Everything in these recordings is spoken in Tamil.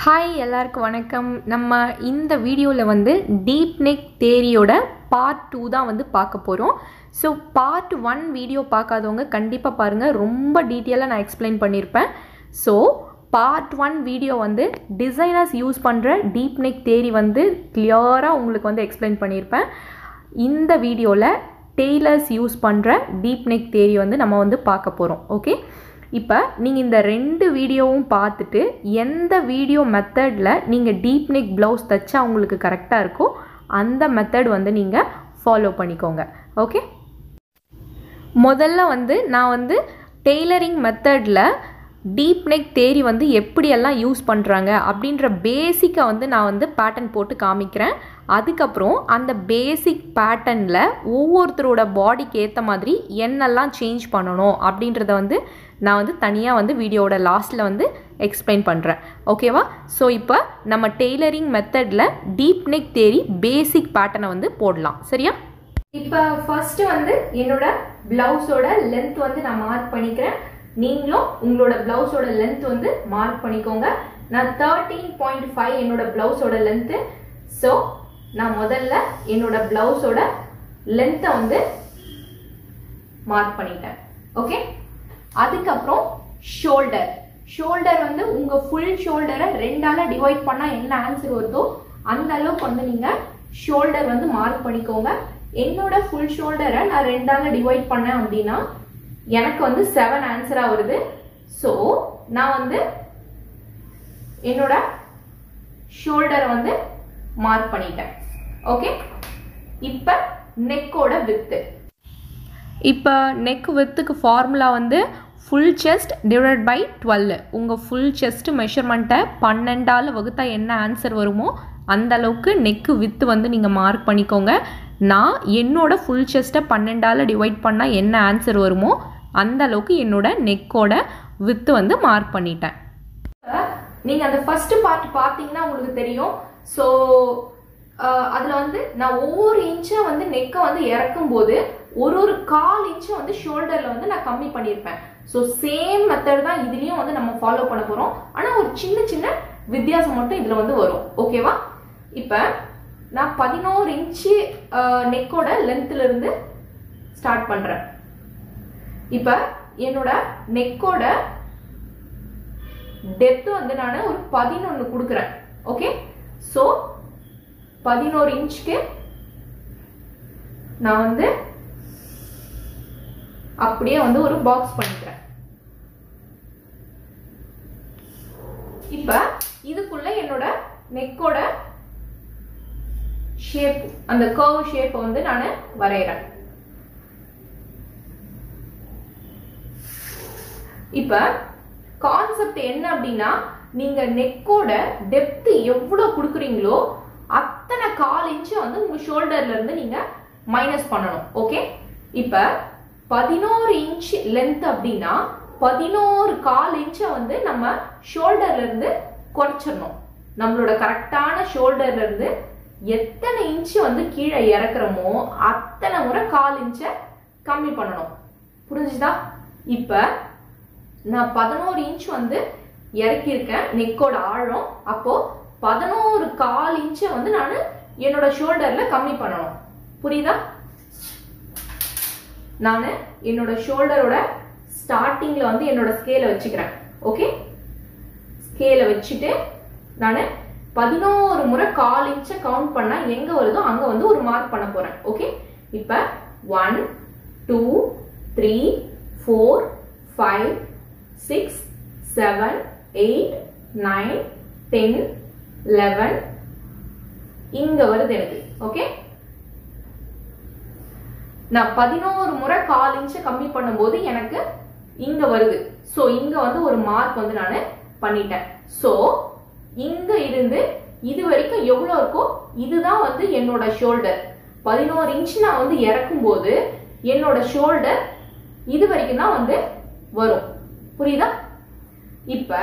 ஹாய் எல்லாருக்கும் வணக்கம் நம்ம இந்த வீடியோவில் வந்து டீப் நெக் தேரியோட பார்ட் டூ தான் வந்து பார்க்க போகிறோம் ஸோ பார்ட் ஒன் வீடியோ பார்க்காதவங்க கண்டிப்பாக பாருங்கள் ரொம்ப டீட்டெயிலாக நான் எக்ஸ்பிளைன் பண்ணியிருப்பேன் ஸோ பார்ட் ஒன் வீடியோ வந்து டிசைனர்ஸ் யூஸ் பண்ணுற டீப் நெக் தேரி வந்து கிளியராக உங்களுக்கு வந்து எக்ஸ்பிளைன் பண்ணியிருப்பேன் இந்த வீடியோவில் டெய்லர்ஸ் யூஸ் பண்ணுற டீப் நெக் தேரி வந்து நம்ம வந்து பார்க்க போகிறோம் ஓகே இப்போ நீங்கள் இந்த ரெண்டு வீடியோவும் பார்த்துட்டு எந்த வீடியோ மெத்தடில் நீங்கள் டீப் நெக் ப்ளவுஸ் தைச்சா உங்களுக்கு கரெக்டாக இருக்கோ அந்த மெத்தட் வந்து நீங்கள் ஃபாலோ பண்ணிக்கோங்க ஓகே முதல்ல வந்து நான் வந்து டெய்லரிங் மெத்தடில் டீப் நெக் தேரி வந்து எப்படியெல்லாம் யூஸ் பண்ணுறாங்க அப்படின்ற பேசிக்கை வந்து நான் வந்து பேட்டர்ன் போட்டு காமிக்கிறேன் அதுக்கப்புறம் அந்த பேசிக் பேட்டர்னில் ஒவ்வொருத்தரோட பாடிக்கு ஏற்ற மாதிரி என்னெல்லாம் சேஞ்ச் பண்ணணும் அப்படின்றத வந்து நான் வந்து தனியாக வந்து வீடியோவோட லாஸ்ட்டில் வந்து எக்ஸ்பிளைன் பண்ணுறேன் ஓகேவா ஸோ இப்போ நம்ம டெய்லரிங் மெத்தடில் டீப் நெக் தேரி பேசிக் பேட்டர்னை வந்து போடலாம் சரியா இப்போ ஃபர்ஸ்ட் வந்து என்னோட பிளவுஸோட லென்த் வந்து நான் மார்க் பண்ணிக்கிறேன் நீங்களும் உங்களோட பிளவுஸோட லென்த் வந்து மார்க் பண்ணிக்கோங்க நான் தேர்ட்டீன் பாயிண்ட் ஃபைவ் என்னோட பிளவுஸோட லென்த்து ஸோ நான் முதல்ல என்னோட பிளவுஸோட லென்த்தை வந்து மார்க் பண்ணிட்டேன் ஓகே அதுக்கப்புறம் ஷோல்டர் ஷோல்டர் வந்து உங்க ஃபுல் ஷோல்டரை ரெண்டால டிவைட் பண்ணா என்ன ஆன்சர் வருதோ அந்த அளவுக்கு வந்து நீங்க ஷோல்டர் வந்து மார்க் பண்ணிக்கோங்க என்னோட ஃபுல் ஷோல்டரை நான் ரெண்டால டிவைட் பண்ணேன் அப்படின்னா எனக்கு வந்து செவன் ஆன்சரா வருது ஸோ நான் வந்து என்னோட ஷோல்டரை வந்து மார்க் பண்ணிட்டேன் ஓகே இப்போ நெக்கோட வித்து இப்போ நெக் வித்துக்கு ஃபார்முலா வந்து full chest divide by twelve உங்கள் ஃபுல் செஸ்ட் மெஷர்மெண்ட்டை பன்னெண்டால் வகுத்தா என்ன ஆன்சர் வருமோ அந்த அளவுக்கு நெக்கு வித்து வந்து நீங்கள் மார்க் பண்ணிக்கோங்க நான் என்னோட ஃபுல் செஸ்ட்டை பன்னெண்டால் டிவைட் பண்ணால் என்ன ஆன்சர் வருமோ அந்த அளவுக்கு என்னோட நெக்கோட வித்து வந்து மார்க் பண்ணிட்டேன் நீங்கள் அந்த ஃபர்ஸ்ட் பார்ட் பார்த்தீங்கன்னா உங்களுக்கு தெரியும் ஸோ அதில் வந்து நான் ஒவ்வொரு இன்ச்சும் வந்து நெக்கை வந்து இறக்கும் போது ஒரு ஒரு கால் இன்ச்சும் வந்து ஷோல்டரில் வந்து நான் கம்மி பண்ணியிருப்பேன் ஸோ சேம் மெத்தட் தான் இதுலேயும் வந்து நம்ம ஃபாலோ பண்ண போகிறோம் ஆனால் ஒரு சின்ன சின்ன வித்தியாசம் மட்டும் இதில் வந்து வரும் ஓகேவா இப்போ நான் பதினோரு இன்ச்சு நெக்கோட லென்த்ல இருந்து ஸ்டார்ட் பண்ணுறேன் இப்போ என்னோட நெக்கோட டெப்த் வந்து நான் ஒரு பதினொன்று கொடுக்குறேன் ஓகே ஸோ பதினோரு இன்ச்சுக்கு நான் வந்து அப்படியே வந்து ஒரு பாக்ஸ் பண்ணிக்கிறேன் இப்ப இதுக்குள்ள என்னோட நெக்கோட ஷேப் அந்த கர்வ் ஷேப் வந்து நான் வரைகிறேன் இப்ப கான்செப்ட் என்ன அப்படின்னா நீங்க நெக்கோட டெப்த் எவ்வளவு கொடுக்குறீங்களோ அத்தனை கால் இன்ச்சு வந்து உங்க ஷோல்டர்ல இருந்து நீங்க மைனஸ் பண்ணணும் ஓகே இப்ப பதினோரு இன்ச் லென்த் அப்படின்னா பதினோரு கால் இன்ச்சை வந்து நம்ம ஷோல்டர்ல இருந்து குறைச்சிடணும் நம்மளோட கரெக்டான ஷோல்டர்ல இருந்து எத்தனை இன்ச்சு வந்து கீழே இறக்குறோமோ அத்தனை முறை கால் இன்ச்சை கம்மி பண்ணணும் புரிஞ்சுதா இப்ப நான் பதினோரு இன்ச் வந்து இறக்கியிருக்கேன் நெக்கோட ஆழம் அப்போ பதினோரு கால் இன்ச்சை வந்து நான் என்னோட ஷோல்டர்ல கம்மி பண்ணணும் புரியுதா நான் என்னோட ஷோல்டரோட ஸ்டார்டிங்ல வந்து என்னோட ஸ்கேலை வச்சுக்கிறேன் ஓகே ஸ்கேலை வச்சுட்டு நான் பதினோரு முறை கால் இன்ச்சை கவுண்ட் பண்ணா எங்க வருதோ அங்க வந்து ஒரு மார்க் பண்ண போறேன் ஓகே இப்ப one two three four five six seven eight nine ten eleven இங்க வருது எனக்கு ஓகே நான் பதினோரு முறை கால் இன்ச்சை கம்மி பண்ணும்போது எனக்கு இங்க வருது ஸோ இங்க வந்து ஒரு மார்க் வந்து நான் பண்ணிட்டேன் ஸோ இங்க இருந்து இது வரைக்கும் எவ்வளோ இருக்கோ இதுதான் வந்து என்னோட ஷோல்டர் பதினோரு இன்ச் நான் வந்து இறக்கும் போது என்னோட ஷோல்டர் இது வரைக்கும் தான் வந்து வரும் புரியுதா இப்ப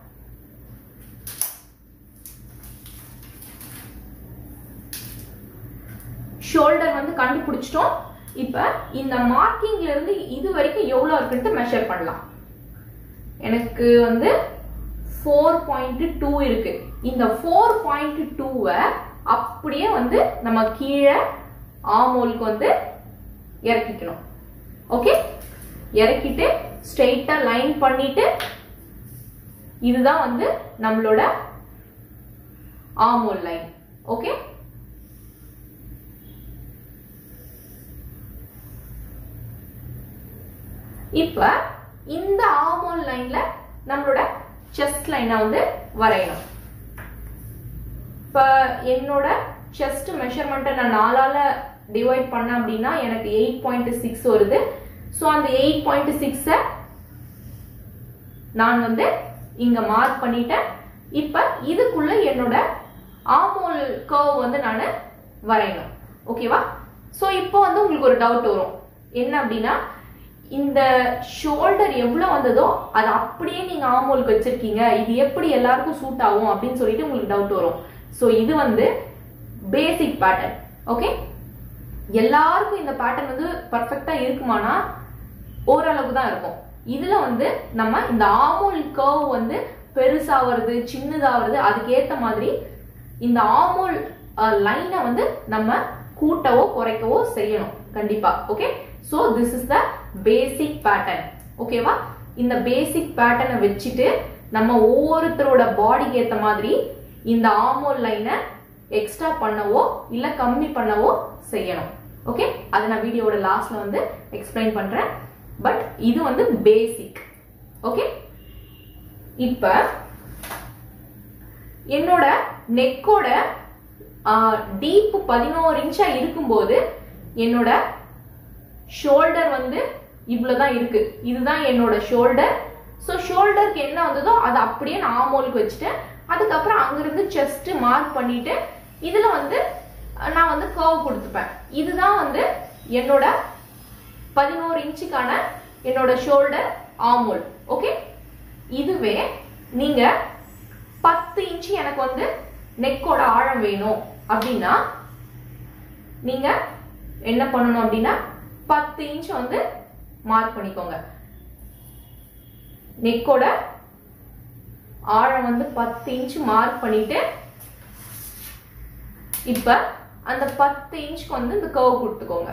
ஷோல்டர் வந்து கண்டுபிடிச்சிட்டோம் இப்ப இந்த மார்க்கிங்ல இருந்து இது வரைக்கும் எவ்வளவு இருக்குன்ட்டு மெஷர் பண்ணலாம் எனக்கு வந்து ஃபோர் பாயிண்ட் டூ இருக்கு இந்த ஃபோர் பாயிண்ட் டூவை அப்படியே வந்து நம்ம கீழே ஆமோலுக்கு வந்து இறக்கிக்கணும் ஓகே இறக்கிட்டு ஸ்ட்ரெயிட்டா லைன் பண்ணிட்டு இதுதான் வந்து நம்மளோட ஆமோல் லைன் ஓகே இப்ப இந்த ஆமோல் லைன்ல நம்மளோட செஸ்ட் லைனை வந்து வரையணும் இப்ப என்னோட செஸ்ட் மெஷர்மெண்ட்டை நான் நாலால டிவைட் பண்ண அப்படின்னா எனக்கு எயிட் பாயிண்ட் சிக்ஸ் வருது ஸோ அந்த எயிட் பாயிண்ட் சிக்ஸை நான் வந்து இங்க மார்க் பண்ணிட்டேன் இப்ப இதுக்குள்ள என்னோட ஆமோல் கர்வ் வந்து நான் வரையணும் ஓகேவா ஸோ இப்போ வந்து உங்களுக்கு ஒரு டவுட் வரும் என்ன அப்படின்னா இந்த ஷோல்டர் எவ்வளோ வந்ததோ அது அப்படியே நீங்க ஆமோலுக்கு வச்சிருக்கீங்க இது எப்படி எல்லாருக்கும் சூட் ஆகும் அப்படின்னு சொல்லிட்டு உங்களுக்கு டவுட் வரும் ஸோ இது வந்து பேசிக் பேட்டர்ன் ஓகே எல்லாருக்கும் இந்த பேட்டர்ன் வந்து பர்ஃபெக்டா இருக்குமானா ஓரளவுக்கு தான் இருக்கும் இதுல வந்து நம்ம இந்த ஆமோல் கர்வ் வந்து பெருசாகிறது சின்னதாகிறது அதுக்கேத்த மாதிரி இந்த ஆமோல் லைனை வந்து நம்ம கூட்டவோ குறைக்கவோ செய்யணும் கண்டிப்பா okay so this is the basic pattern ஓகேவா இந்த பேசிக் பேட்டர்னை வச்சுட்டு நம்ம ஒவ்வொருத்தரோட பாடிக்கு ஏத்த மாதிரி இந்த ஆமோல் லைனை எக்ஸ்ட்ரா பண்ணவோ இல்ல கம்மி பண்ணவோ செய்யணும் ஓகே அதை நான் வீடியோட லாஸ்ட்ல வந்து எக்ஸ்பிளைன் பண்றேன் பட் இது வந்து பேசிக் ஓகே இப்ப என்னோட நெக்கோட டீப் பதினோரு இன்ச்சா இருக்கும்போது என்னோட ஷோல்டர் வந்து இவ்வளவுதான் இருக்கு இதுதான் என்னோட ஷோல்டர் ஸோ ஷோல்டருக்கு என்ன வந்ததோ அதை அப்படியே நான் ஆமோலுக்கு வச்சுட்டேன் அதுக்கப்புறம் அங்கிருந்து செஸ்ட் மார்க் பண்ணிட்டு இதுல வந்து அஹ், நான் வந்து கர்வ் கொடுத்துப்பேன் இதுதான் வந்து என்னோட பதினோரு இன்ச்சுக்கான என்னோட ஷோல்டர் ஆமோல் ஓகே இதுவே நீங்க பத்து இன்ச்சு எனக்கு வந்து நெக்கோட ஆழம் வேணும் அப்படின்னா நீங்க என்ன பண்ணணும் அப்படின்னா பத்து இன்ச் வந்து மார்க் பண்ணிக்கோங்க நெக்கோட ஆழம் வந்து பத்து இன்ச் மார்க் பண்ணிட்டு இப்ப அந்த பத்து இன்ச்க்கு வந்து இந்த கர்வ் கொடுத்துக்கோங்க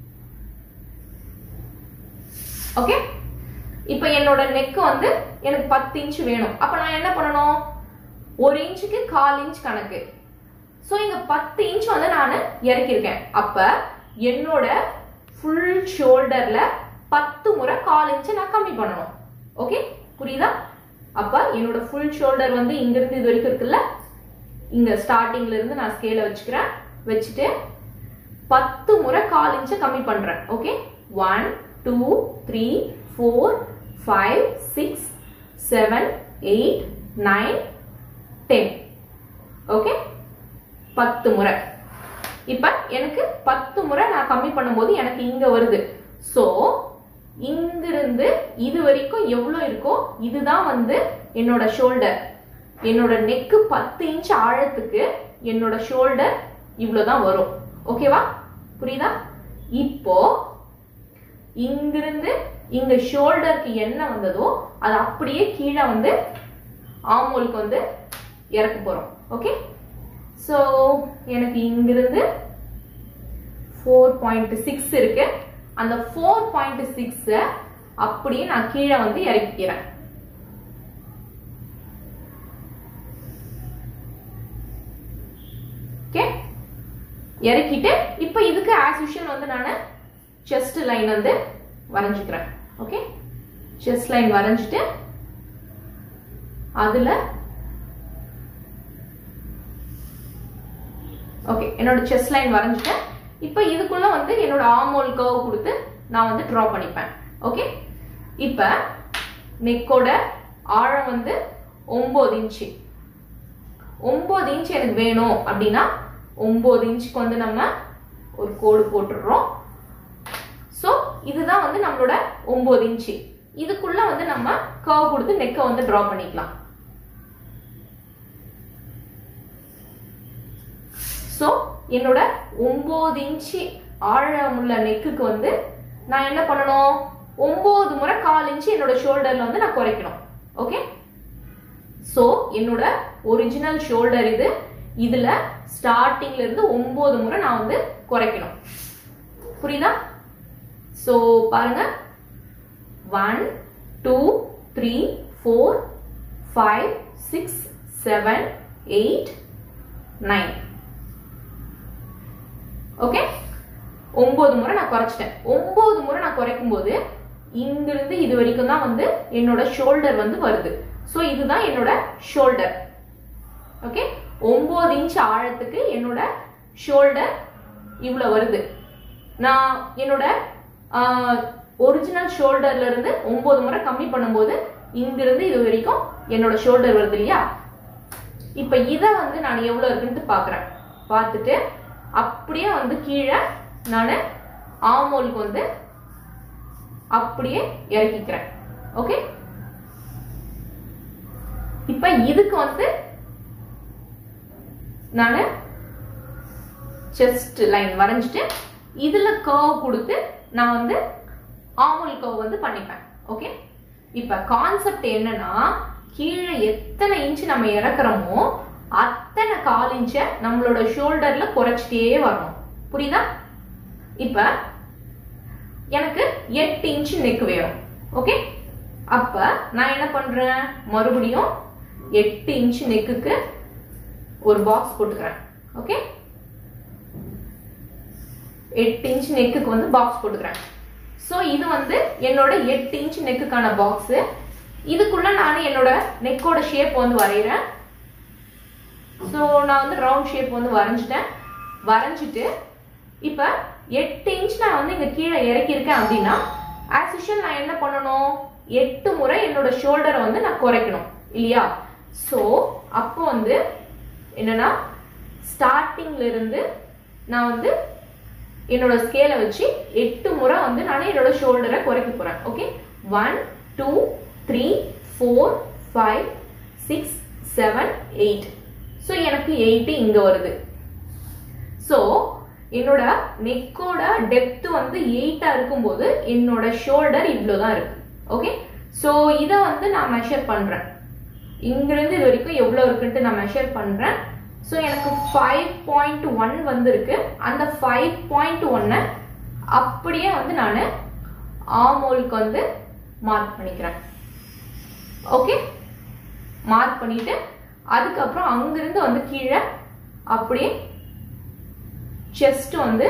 ஓகே இப்போ என்னோட நெக் வந்து எனக்கு பத்து இன்ச் வேணும் அப்ப நான் என்ன பண்ணணும் ஒரு இன்ச்சுக்கு கால் இன்ச் கணக்கு ஸோ இங்க பத்து இன்ச் வந்து நான் இறக்கியிருக்கேன் அப்ப என்னோட ஃபுல் ஷோல்டர்ல பத்து முறை கால் இன்ச் நான் கம்மி பண்ணணும் ஓகே புரியுதா அப்ப என்னோட ஃபுல் ஷோல்டர் வந்து இங்க இருந்து இது வரைக்கும் இருக்குல்ல இங்க ஸ்டார்டிங்ல இருந்து நான் ஸ்கேல வச்சுக்கிறேன் வச்சுட்டு பத்து முறை கால் இன்ச்சை கம்மி பண்றேன் okay one two three four five six seven eight nine ten okay பத்து முறை இப்ப எனக்கு பத்து முறை நான் கம்மி பண்ணும்போது எனக்கு இங்க வருது சோ இங்கிருந்து இது வரைக்கும் எவ்வளவு இருக்கோ இதுதான் வந்து என்னோட ஷோல்டர் என்னோட நெக்கு பத்து இன்ச் ஆழத்துக்கு என்னோட ஷோல்டர் இவ்வளவுதான் வரும் ஓகேவா புரியுதா இப்போ இங்கிருந்து இங்க ஷோல்டருக்கு என்ன வந்ததோ அது அப்படியே கீழே வந்து ஆமோலுக்கு வந்து இறக்க போறோம் ஓகே ஸோ எனக்கு இங்கிருந்து ஃபோர் பாயிண்ட் சிக்ஸ் இருக்கு அந்த ஃபோர் பாயிண்ட் சிக்ஸை அப்படியே நான் கீழே வந்து இறக்கிக்கிறேன் ஓகே இறக்கிட்டு இப்போ இதுக்கு ஆஸ் யூஷுவல் வந்து நான் செஸ்ட் லைன் வந்து வரைஞ்சிக்கிறேன் ஓகே செஸ்ட் லைன் வரைஞ்சிட்டு அதுல ஓகே என்னோட செஸ்ட் லைன் வரைஞ்சிட்டேன் இப்போ இதுக்குள்ள வந்து என்னோட ஆமோல் கர்வ் கொடுத்து நான் வந்து ட்ரா பண்ணிப்பேன் ஓகே இப்போ நெக்கோட ஆழம் வந்து ஒம்பது இன்ச்சு ஒம்பது இன்ச் எனக்கு வேணும் அப்படின்னா ஒம்பது இன்ச்சுக்கு வந்து நம்ம ஒரு கோடு போட்டுடுறோம் ஸோ இதுதான் வந்து நம்மளோட ஒம்பது இன்ச்சு இதுக்குள்ள வந்து நம்ம கர்வ் கொடுத்து நெக்கை வந்து ட்ரா பண்ணிக்கலாம் ஸோ என்னோட ஒம்பது இன்ச்சு ஆழமுள்ள நெக்குக்கு வந்து நான் என்ன பண்ணணும் ஒம்பது முறை கால் இன்ச்சு என்னோட ஷோல்டர்ல வந்து நான் குறைக்கணும் ஓகே ஸோ என்னோட ஒரிஜினல் ஷோல்டர் இது இதில் ஸ்டார்டிங்ல இருந்து ஒம்பது முறை நான் வந்து குறைக்கணும் புரியுதா ஸோ பாருங்க one two three four five six seven eight nine okay ஒன்பது முறை நான் குறைச்சிட்டேன் ஒன்பது முறை நான் குறைக்கும் போது இங்கிருந்து இது வரைக்கும் தான் வந்து என்னோட ஷோல்டர் வந்து வருது ஸோ இதுதான் என்னோட ஷோல்டர் ஓகே ஒன்பது இன்ச் ஆழத்துக்கு என்னோட ஷோல்டர் இவ்வளோ வருது நான் என்னோட ஒரிஜினல் ஷோல்டர்ல இருந்து ஒன்பது முறை கம்மி பண்ணும்போது இங்கிருந்து இது வரைக்கும் என்னோட ஷோல்டர் வருது இல்லையா இப்போ இதை வந்து நான் எவ்வளோ இருக்குன்ட்டு பார்க்குறேன் பார்த்துட்டு அப்படியே வந்து கீழே நான் ஆமோலுக்கு வந்து அப்படியே இறக்கிக்கிறேன் ஓகே இப்ப இதுக்கு வந்து நான் செஸ்ட் லைன் வரைஞ்சிட்டு இதுல கர்வ் கொடுத்து நான் வந்து ஆமுல் கர்வ் வந்து பண்ணிப்பேன் ஓகே இப்ப கான்செப்ட் என்னன்னா கீழே எத்தனை இன்ச் நம்ம இறக்குறோமோ அத்தனை கால் இன்ச்சை நம்மளோட ஷோல்டர்ல குறைச்சிட்டே வரணும் புரியுதா இப்ப எனக்கு எட்டு இன்ச் நெக் வேணும் ஓகே அப்ப நான் என்ன பண்றேன் மறுபடியும் எட்டு இன்ச் நெக்குக்கு ஒரு பாக்ஸ் போட்டுக்கிறேன் ஓகே எட்டு இன்ச் நெக்குக்கு வந்து பாக்ஸ் போட்டுக்கிறேன் ஸோ இது வந்து என்னோட எட்டு இன்ச் நெக்குக்கான பாக்ஸ் இதுக்குள்ள நான் என்னோட நெக்கோட ஷேப் வந்து வரைகிறேன் ஸோ நான் வந்து ரவுண்ட் ஷேப் வந்து வரைஞ்சிட்டேன் வரைஞ்சிட்டு இப்போ எட்டு இன்ச் நான் வந்து இங்கே கீழே இறக்கியிருக்கேன் அப்படின்னா ஆஸ் யூஷுவல் நான் என்ன பண்ணணும் எட்டு முறை என்னோட ஷோல்டரை வந்து நான் குறைக்கணும் இல்லையா ஸோ அப்போ வந்து என்னன்னா ஸ்டார்டிங்ல இருந்து நான் வந்து என்னோட ஸ்கேலை வச்சு எட்டு முறை வந்து நான் என்னோட ஷோல்டரை குறைக்க போறேன் okay one two three four five six seven eight so எனக்கு எயிட்டு இங்கே வருது ஸோ என்னோட நெக்கோட டெப்த் வந்து எயிட்டா இருக்கும்போது என்னோட ஷோல்டர் இவ்வளோ தான் இருக்கு ஓகே ஸோ இதை வந்து நான் மெஷர் பண்றேன் இங்கிருந்து இது வரைக்கும் எவ்வளோ இருக்குன்ட்டு நான் மெஷர் பண்றேன் ஸோ எனக்கு ஃபைவ் பாயிண்ட் ஒன் வந்திருக்கு அந்த ஃபைவ் பாயிண்ட் ஒன்னை அப்படியே வந்து நான் ஆமோலுக்கு வந்து மார்க் பண்ணிக்கிறேன் ஓகே மார்க் பண்ணிட்டு அதுக்கப்புறம் அங்கிருந்து வந்து கீழே அப்படியே செஸ்ட் வந்து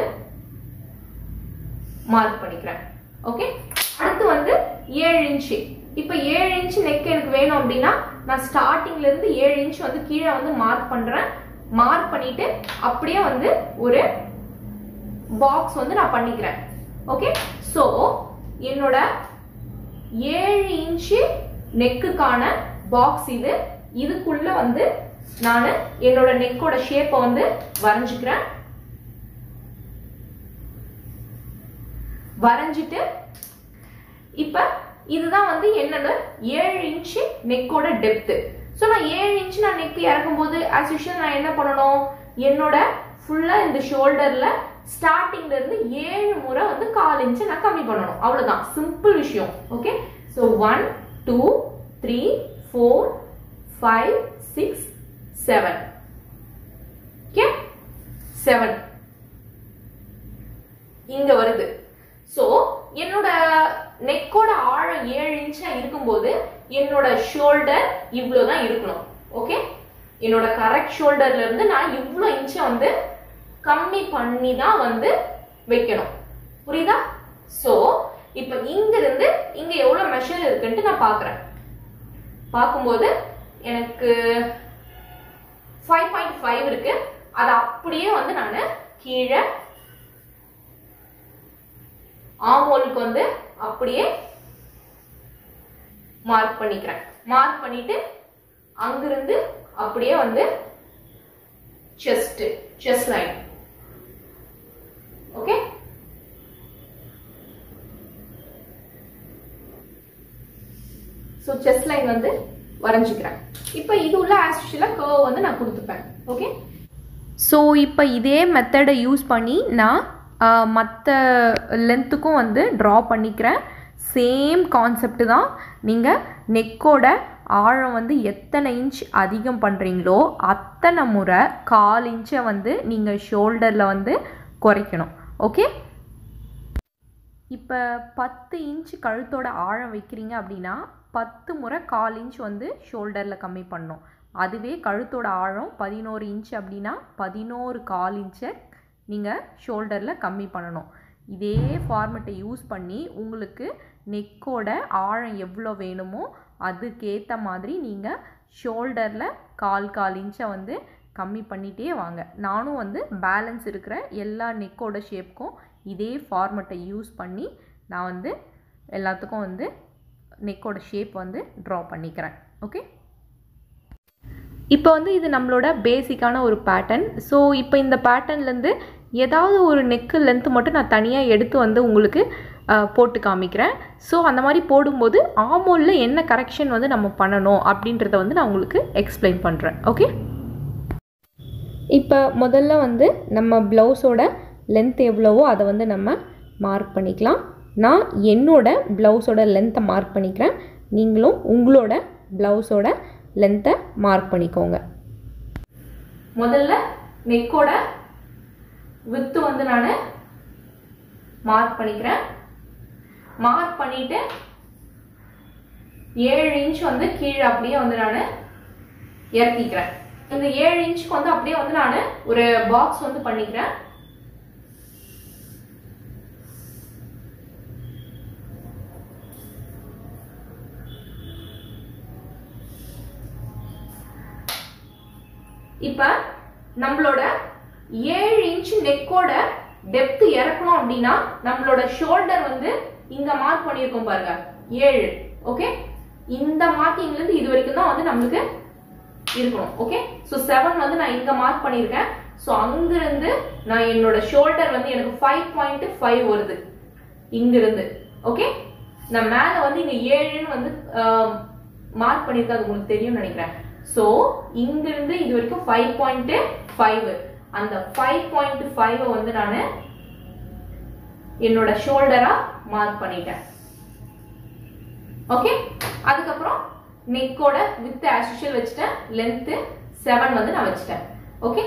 மார்க் பண்ணிக்கிறேன் ஓகே அடுத்து வந்து ஏழு இன்ச்சு இப்போ ஏழு இன்ச் நெக் எனக்கு வேணும் அப்படின்னா நான் ஸ்டார்டிங்ல இருந்து ஏழு இன்ச் வந்து கீழே வந்து மார்க் பண்றேன் மார்க் பண்ணிட்டு அப்படியே வந்து ஒரு பாக்ஸ் வந்து நான் பண்ணிக்கிறேன் ஓகே ஸோ என்னோட ஏழு இன்ச்சு நெக்குக்கான பாக்ஸ் இது இதுக்குள்ள வந்து நான் என்னோட நெக்கோட ஷேப்பை வந்து வரைஞ்சுக்கிறேன் வரைஞ்சிட்டு இப்ப இதுதான் வந்து என்னோட ஏழு இன்ச்சு நெக்கோட டெப்த்து ஸோ நான் ஏழு இன்ச் நான் நெக் இறக்கும் போது ஆஸ் யூஷுவல் நான் என்ன பண்ணணும் என்னோட ஃபுல்லா இந்த ஷோல்டர்ல ஸ்டார்டிங்ல இருந்து ஏழு முறை வந்து கால் இன்ச்சு நான் கம்மி பண்ணணும் அவ்வளவுதான் சிம்பிள் விஷயம் okay so one two three four five six seven okay seven இங்க வருது ஸோ என்னோட நெக்கோட ஆழம் ஏழு இன்ச்சா இருக்கும்போது என்னோட ஷோல்டர் இவ்வளோ தான் இருக்கணும் ஓகே என்னோட கரெக்ட் ஷோல்டர்ல இருந்து நான் இவ்வளோ இன்ச்சை வந்து கம்மி பண்ணி தான் வந்து வைக்கணும் புரியுதா ஸோ இப்போ இங்க இருந்து இங்க எவ்வளவு மெஷர் இருக்குன்ட்டு நான் பார்க்குறேன் பார்க்கும்போது எனக்கு ஃபைவ் பாயிண்ட் ஃபைவ் இருக்கு அதை அப்படியே வந்து நான் கீழே ஆமோலுக்கு வந்து அப்படியே மார்க் பண்ணிக்கிறேன் மார்க் பண்ணிட்டு அங்கிருந்து அப்படியே வந்து chest chest line okay so chest line வந்து வரைஞ்சிக்கிறேன் இப்போ இது உள்ள ஆஸ்யூஷலாக கர்வ் வந்து நான் கொடுத்துப்பேன் ஓகே ஸோ இப்போ இதே மெத்தடை யூஸ் பண்ணி நான் மற்ற லென்த்துக்கும் வந்து ட்ரா பண்ணிக்கிறேன் சேம் கான்செப்ட் தான் நீங்கள் நெக்கோட ஆழம் வந்து எத்தனை இன்ச் அதிகம் பண்ணுறீங்களோ அத்தனை முறை கால் இன்ச்சை வந்து நீங்கள் ஷோல்டரில் வந்து குறைக்கணும் ஓகே இப்போ பத்து இன்ச் கழுத்தோட ஆழம் வைக்கிறீங்க அப்படின்னா பத்து முறை கால் இன்ச் வந்து ஷோல்டரில் கம்மி பண்ணணும் அதுவே கழுத்தோட ஆழம் பதினோரு இன்ச் அப்படின்னா பதினோரு கால் இன்ச்சை நீங்கள் ஷோல்டரில் கம்மி பண்ணணும் இதே ஃபார்மெட்டை யூஸ் பண்ணி உங்களுக்கு நெக்கோட ஆழம் எவ்வளோ வேணுமோ அதுக்கேற்ற மாதிரி நீங்கள் ஷோல்டரில் கால் கால் இன்ச்சை வந்து கம்மி பண்ணிகிட்டே வாங்க நானும் வந்து பேலன்ஸ் இருக்கிற எல்லா நெக்கோட ஷேப்க்கும் இதே ஃபார்மெட்டை யூஸ் பண்ணி நான் வந்து எல்லாத்துக்கும் வந்து நெக்கோட ஷேப் வந்து ட்ரா பண்ணிக்கிறேன் ஓகே இப்போ வந்து இது நம்மளோட பேசிக்கான ஒரு பேட்டர்ன் ஸோ இப்போ இந்த பேட்டர்ன்லேருந்து ஏதாவது ஒரு நெக்கு லென்த்து மட்டும் நான் தனியாக எடுத்து வந்து உங்களுக்கு போட்டு காமிக்கிறேன் ஸோ அந்த மாதிரி போடும்போது ஆமோலில் என்ன கரெக்ஷன் வந்து நம்ம பண்ணணும் அப்படின்றத வந்து நான் உங்களுக்கு எக்ஸ்பிளைன் பண்ணுறேன் ஓகே இப்போ முதல்ல வந்து நம்ம ப்ளவுஸோட லென்த் எவ்வளவோ அதை வந்து நம்ம மார்க் பண்ணிக்கலாம் நான் என்னோட ப்ளவுஸோட லென்த்தை மார்க் பண்ணிக்கிறேன் நீங்களும் உங்களோட ப்ளவுஸோட லென்த்தை மார்க் பண்ணிக்கோங்க முதல்ல நெக்கோட வித்து வந்து நான் மார்க் பண்ணிக்கிறேன் மார்க் பண்ணிட்டு ஏழு இன்ச் வந்து கீழே அப்படியே வந்து நான் இறக்கிக்கிறேன் இந்த ஏழு இன்ச்சுக்கு வந்து அப்படியே வந்து நான் ஒரு பாக்ஸ் வந்து பண்ணிக்கிறேன் இப்ப நம்மளோட ஏழு இன்ச் நெக்கோட டெப்த் இறக்கணும் அப்படின்னா நம்மளோட ஷோல்டர் வந்து இங்க மார்க் பண்ணியிருக்கோம் பாருங்க ஏழு ஓகே இந்த மார்க்கிங்ல இருந்து இது வரைக்கும் தான் வந்து நம்மளுக்கு இருக்கணும் ஓகே ஸோ செவன் வந்து நான் இங்க மார்க் பண்ணியிருக்கேன் ஸோ அங்கிருந்து நான் என்னோட ஷோல்டர் வந்து எனக்கு ஃபைவ் பாயிண்ட் ஃபைவ் வருது இங்கிருந்து ஓகே நான் மேல வந்து இங்க ஏழுன்னு வந்து மார்க் பண்ணியிருக்கேன் அது உங்களுக்கு தெரியும்னு நினைக்கிறேன் ஸோ இங்கிருந்து இது வரைக்கும் ஃபைவ் பாயிண்ட் ஃபைவ் அந்த ஃபைவ் பாயிண்ட் ஃபைவ் வந்து நான் என்னோட ஷோல்டரா மார்க் பண்ணிட்டேன் ஓகே அதுக்கப்புறம் நெக்கோட வித் ஆஸ்யூஷுவல் வச்சுட்டேன் லென்த்து செவன் வந்து நான் வச்சுட்டேன் ஓகே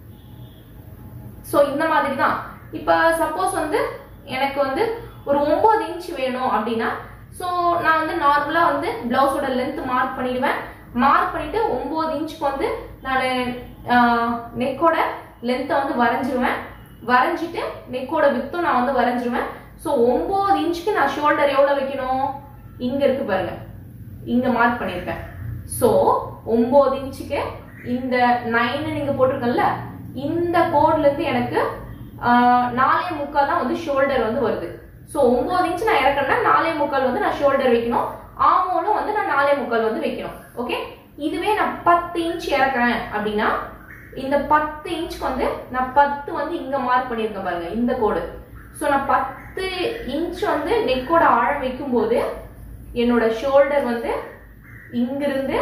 ஸோ இந்த மாதிரி தான் இப்போ சப்போஸ் வந்து எனக்கு வந்து ஒரு ஒன்பது இன்ச் வேணும் அப்படின்னா ஸோ நான் வந்து நார்மலாக வந்து பிளவுஸோட லென்த் மார்க் பண்ணிடுவேன் மார்க் பண்ணிட்டு ஒன்பது இன்ச்சுக்கு வந்து நான் நெக்கோட லென்த்தை வந்து வரைஞ்சிருவேன் வரைஞ்சிட்டு நெக்கோட வித்தும் நான் வந்து வரைஞ்சிருவேன் ஸோ ஒன்பது இன்ச்சுக்கு நான் ஷோல்டர் எவ்வளோ வைக்கணும் இங்க இருக்கு பாருங்க இங்க மார்க் பண்ணியிருக்கேன் ஸோ ஒன்பது இன்ச்சுக்கு இந்த நைன் நீங்க போட்டிருக்கல இந்த கோட்ல இருந்து எனக்கு நாலே முக்கால் தான் வந்து ஷோல்டர் வந்து வருது ஸோ ஒன்பது இன்ச் நான் இறக்கணும்னா நாலே முக்கால் வந்து நான் ஷோல்டர் வைக்கணும் ஆமோலும் வந்து நான் நாலே முக்கால் வந்து வைக்கணும் ஓகே இதுவே நான் பத்து இன்ச் இறக்குறேன் அப்படின்னா இந்த பத்து இன்ச்க்கு வந்து நான் பத்து வந்து இங்க மார்க் பண்ணியிருக்கேன் பாருங்க இந்த கோடு ஸோ நான் பத்து இன்ச் வந்து நெக்கோட ஆழம் வைக்கும் போது என்னோட ஷோல்டர் வந்து இங்கிருந்து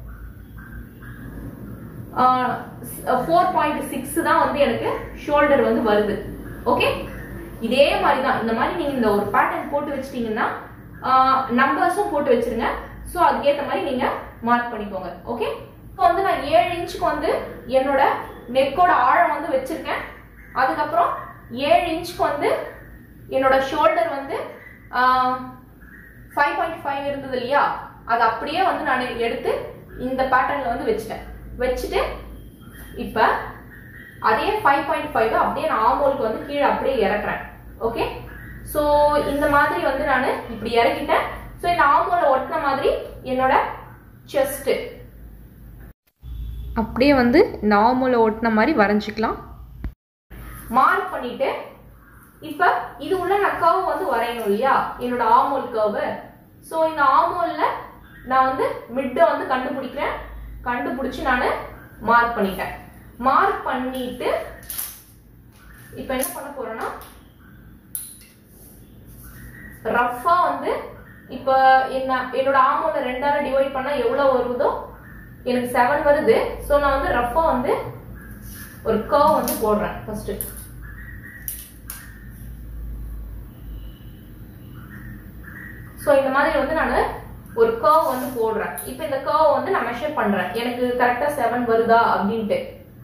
ஃபோர் பாயிண்ட் சிக்ஸ் தான் வந்து எனக்கு ஷோல்டர் வந்து வருது ஓகே இதே மாதிரி தான் இந்த மாதிரி நீங்க இந்த ஒரு பேட்டர்ன் போட்டு வச்சிட்டீங்கன்னா நம்பர்ஸும் போட்டு வச்சிருங்க ஸோ அதுக்கேற்ற மாதிரி நீங்க மார்க் பண்ணிக்கோங்க ஓகே இப்போ வந்து நான் ஏழு இன்ச்சுக்கு வந்து என்னோட நெக்கோட ஆழம் வந்து வச்சிருக்கேன் அதுக்கப்புறம் ஏழு இன்ச்சுக்கு வந்து என்னோட ஷோல்டர் வந்து ஃபைவ் பாயிண்ட் ஃபைவ் இருந்தது இல்லையா அது அப்படியே வந்து நான் எடுத்து இந்த பேட்டர்ன்ல வந்து வச்சுட்டேன் வச்சுட்டு இப்போ அதே ஃபைவ் பாயிண்ட் ஃபைவ் அப்படியே நான் ஆமோலுக்கு வந்து கீழே அப்படியே இறக்குறேன் ஓகே ஸோ இந்த மாதிரி வந்து நான் இப்படி இறக்கிட்டேன் ஸோ இந்த ஆமோல ஒட்டின மாதிரி என்னோட செஸ்ட் அப்படியே வந்து இந்த ஆமோல ஒட்டின மாதிரி வரைஞ்சிக்கலாம் மார்க் பண்ணிட்டு இப்போ இது உள்ள நான் கர்வ் வந்து வரையணும் இல்லையா என்னோட ஆமோல் கர்வு ஸோ இந்த ஆமோல்ல நான் வந்து மிட்டை வந்து கண்டுபிடிக்கிறேன் கண்டுபிடிச்சு நான் மார்க் பண்ணிட்டேன் மார்க் பண்ணிட்டு இப்போ என்ன பண்ண போறேன்னா ரஃபா வந்து இப்போ என்ன என்னோட ஆமோல ரெண்டால டிவைட் பண்ணா எவ்வளவு வருதோ எனக்கு செவன் வருது ஸோ நான் வந்து ரஃபா வந்து ஒரு கர்வ் வந்து போடுறேன் ஃபர்ஸ்ட் ஸோ இந்த மாதிரி வந்து நான் ஒரு கர்வ் வந்து போடுறேன் இப்போ இந்த கர்வ் வந்து நான் மெஷர் பண்றேன் எனக்கு கரெக்டா செவன் வருதா அப்படின்ட்டு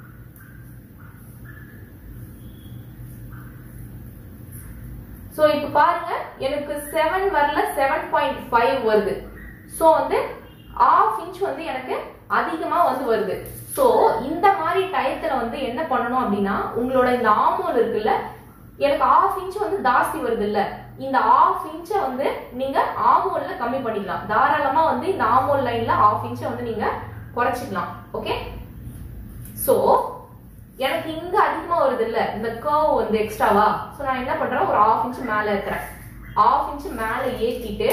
ஸோ இப்போ பாருங்க எனக்கு செவன் வரல செவன் பாயிண்ட் ஃபைவ் வருது ஸோ வந்து ஆஃப் இன்ச் வந்து எனக்கு அதிகமாக வந்து வருது ஸோ இந்த மாதிரி டயத்தில் வந்து என்ன பண்ணணும் அப்படின்னா உங்களோட இந்த ஆமோல் இருக்குல்ல எனக்கு ஆஃப் இன்ச் வந்து ஜாஸ்தி வருது இல்ல இந்த ஆஃப் இன்ச்சை வந்து நீங்க ஆமோல்ல கம்மி பண்ணிக்கலாம் தாராளமா வந்து இந்த ஆமோல் லைன்ல ஆஃப் இன்ச்சை வந்து நீங்க குறைச்சிக்கலாம் ஓகே ஸோ எனக்கு இங்க அதிகமா வருது இல்ல இந்த கர்வ் வந்து எக்ஸ்ட்ராவா ஸோ நான் என்ன பண்றேன் ஒரு ஆஃப் இன்ச் மேல இருக்கிறேன் ஆஃப் இன்ச் மேல ஏத்திட்டு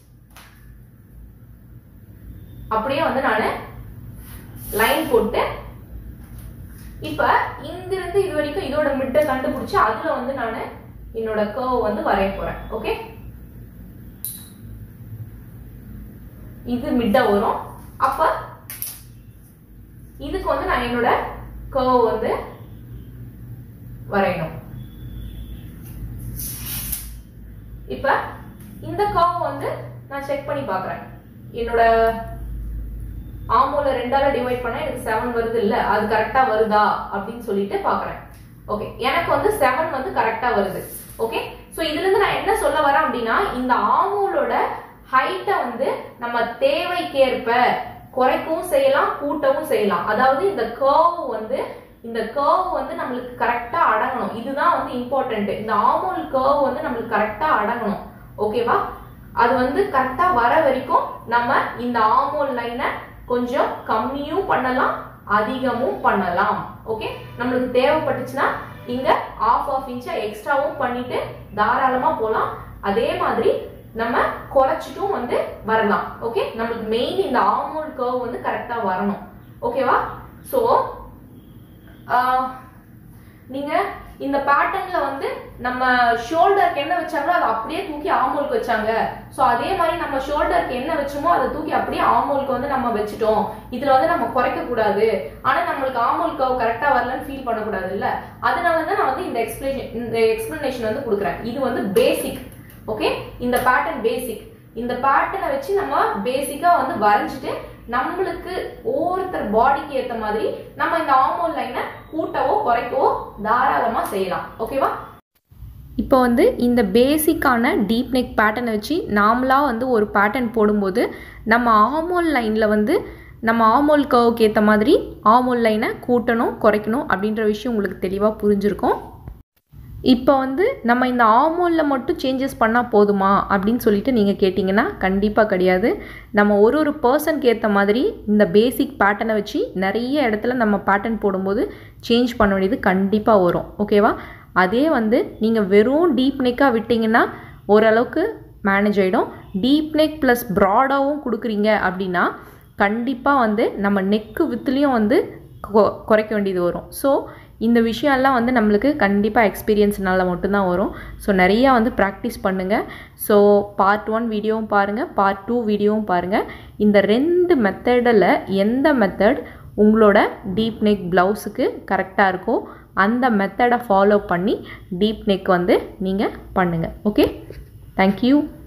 அப்படியே வந்து நான் லைன் போட்டு இப்ப இங்கிருந்து இது வரைக்கும் இதோட மிட்டை கண்டுபிடிச்சு அதுல வந்து நான் என்னோட கர்வ் வந்து வரைய போறேன் ஓகே இது மிட்டா வரும் அப்ப இதுக்கு வந்து நான் என்னோட கர்வ் வந்து வரையணும் இப்ப இந்த கர்வ் வந்து நான் செக் பண்ணி பார்க்கறேன் என்னோட ஆமோல ரெண்டால டிவைட் பண்ணா எனக்கு செவன் வருது இல்ல அது கரெக்டா வருதா அப்படின்னு சொல்லிட்டு பாக்குறேன் ஓகே எனக்கு வந்து செவன் வந்து கரெக்டா வருது ஓகே சோ இதுல இருந்து நான் என்ன சொல்ல வரேன் அப்படின்னா இந்த ஆமோலோட ஹைட்டை வந்து நம்ம தேவைக்கேற்ப குறைக்கவும் செய்யலாம் கூட்டவும் செய்யலாம் அதாவது இந்த கர்வ் வந்து இந்த கர்வ் வந்து நம்மளுக்கு கரெக்டா அடங்கணும் இதுதான் வந்து இம்பார்ட்டன்ட் இந்த ஆமோல் கர்வ் வந்து நம்மளுக்கு கரெக்டா அடங்கணும் ஓகேவா அது வந்து கரெக்டா வர வரைக்கும் நம்ம இந்த ஆமோல் லைனை கொஞ்சம் கம்மியும் பண்ணலாம் அதிகமும் பண்ணலாம் ஓகே நம்மளுக்கு தேவைப்பட்டுச்சுன்னா இங்க ஆஃப் ஆஃப் இன்ச்சை எக்ஸ்ட்ராவும் பண்ணிட்டு தாராளமா போலாம் அதே மாதிரி நம்ம குறைச்சிட்டும் வந்து வரலாம் ஓகே நம்மளுக்கு மெயின் இந்த ஆமோல் கர்வ் வந்து கரெக்டா வரணும் ஓகேவா ஸோ நீங்க இந்த பேட்டர்ன்ல வந்து நம்ம ஷோல்டருக்கு என்ன வச்சாங்களோ அதை அப்படியே தூக்கி ஆமோலுக்கு வச்சாங்க ஸோ அதே மாதிரி நம்ம ஷோல்டருக்கு என்ன வச்சோமோ அதை தூக்கி அப்படியே ஆமோலுக்கு வந்து நம்ம வச்சுட்டோம் இதுல வந்து நம்ம குறைக்க கூடாது ஆனா நம்மளுக்கு ஆமோல் கர்வ் கரெக்டா வரலன்னு ஃபீல் பண்ணக்கூடாது இல்ல அதனால தான் நான் வந்து இந்த எக்ஸ்பிளேஷன் இந்த எக்ஸ்பிளனேஷன் வந்து கொடுக்குறேன் இது வந்து பேசிக் ஓகே இந்த பேட்டர்ன் பேசிக் இந்த பேட்டர்னை வச்சு நம்ம பேசிக்கா வந்து வரைஞ்சிட்டு நம்மளுக்கு ஒவ்வொருத்தர் பாடிக்கு ஏத்த மாதிரி நம்ம இந்த ஆமோல் லைனை கூட்டவோ குறைக்கவோ தாராளமா செய்யலாம் ஓகேவா இப்போ வந்து இந்த பேசிக்கான டீப் நெக் பேட்டர்னை வச்சு நாமளாக வந்து ஒரு பேட்டர்ன் போடும்போது நம்ம ஆமோல் லைனில் வந்து நம்ம ஆமோல் கர்வுக்கு ஏற்ற மாதிரி ஆமோல் லைனை கூட்டணும் குறைக்கணும் அப்படின்ற விஷயம் உங்களுக்கு தெளிவாக புரிஞ்சிருக்கும் இப்போ வந்து நம்ம இந்த ஆமோலில் மட்டும் சேஞ்சஸ் பண்ணால் போதுமா அப்படின்னு சொல்லிட்டு நீங்கள் கேட்டிங்கன்னா கண்டிப்பாக கிடையாது நம்ம ஒரு ஒரு பர்சனுக்கு ஏற்ற மாதிரி இந்த பேசிக் பேட்டர்னை வச்சு நிறைய இடத்துல நம்ம பேட்டர்ன் போடும்போது சேஞ்ச் பண்ண வேண்டியது கண்டிப்பாக வரும் ஓகேவா அதே வந்து நீங்கள் வெறும் டீப் நெக்காக விட்டிங்கன்னா ஓரளவுக்கு மேனேஜ் ஆகிடும் டீப் நெக் ப்ளஸ் ப்ராடாகவும் கொடுக்குறீங்க அப்படின்னா கண்டிப்பாக வந்து நம்ம நெக்கு வித்துலேயும் வந்து கொ- குறைக்க வேண்டியது வரும் ஸோ இந்த விஷயம்லாம் வந்து நம்மளுக்கு கண்டிப்பாக எக்ஸ்பீரியன்ஸ்னால மட்டும்தான் வரும் ஸோ நிறையா வந்து ப்ராக்டிஸ் பண்ணுங்கள் ஸோ பார்ட் ஒன் வீடியோவும் பாருங்கள் பார்ட் டூ வீடியோவும் பாருங்கள் இந்த ரெண்டு மெத்தடில் எந்த மெத்தட் உங்களோட டீப் நெக் ப்ளவுஸுக்கு கரெக்டாக இருக்கோ அந்த மெத்தடை ஃபாலோ பண்ணி டீப் நெக் வந்து நீங்கள் பண்ணுங்கள் ஓகே தேங்க்யூ